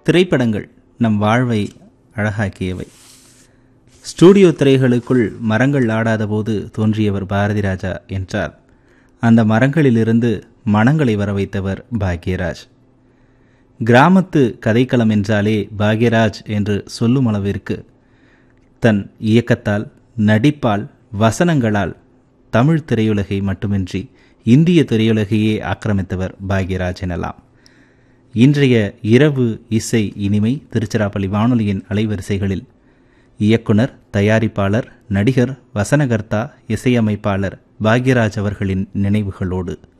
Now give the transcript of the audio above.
திரைப்படங்கள் நம் வாழ்வை அழகாக்கியவை ஸ்டூடியோ திரைகளுக்குள் மரங்கள் ஆடாதபோது தோன்றியவர் பாரதி ராஜா என்றால் அந்த மரங்களிலிருந்து மனங்களை வர வைத்தவர் பாக்யராஜ் கிராமத்து கதைக்களம் என்றாலே பாக்யராஜ் என்று சொல்லும் அளவிற்கு தன் இயக்கத்தால் நடிப்பால் வசனங்களால் தமிழ் திரையுலகை மட்டுமின்றி இந்திய திரையுலகையே ஆக்கிரமித்தவர் பாக்யராஜ் எனலாம் இன்றைய இரவு இசை இனிமை திருச்சிராப்பள்ளி வானொலியின் அலைவரிசைகளில் இயக்குனர் தயாரிப்பாளர் நடிகர் வசனகர்த்தா இசையமைப்பாளர் பாக்யராஜ் அவர்களின் நினைவுகளோடு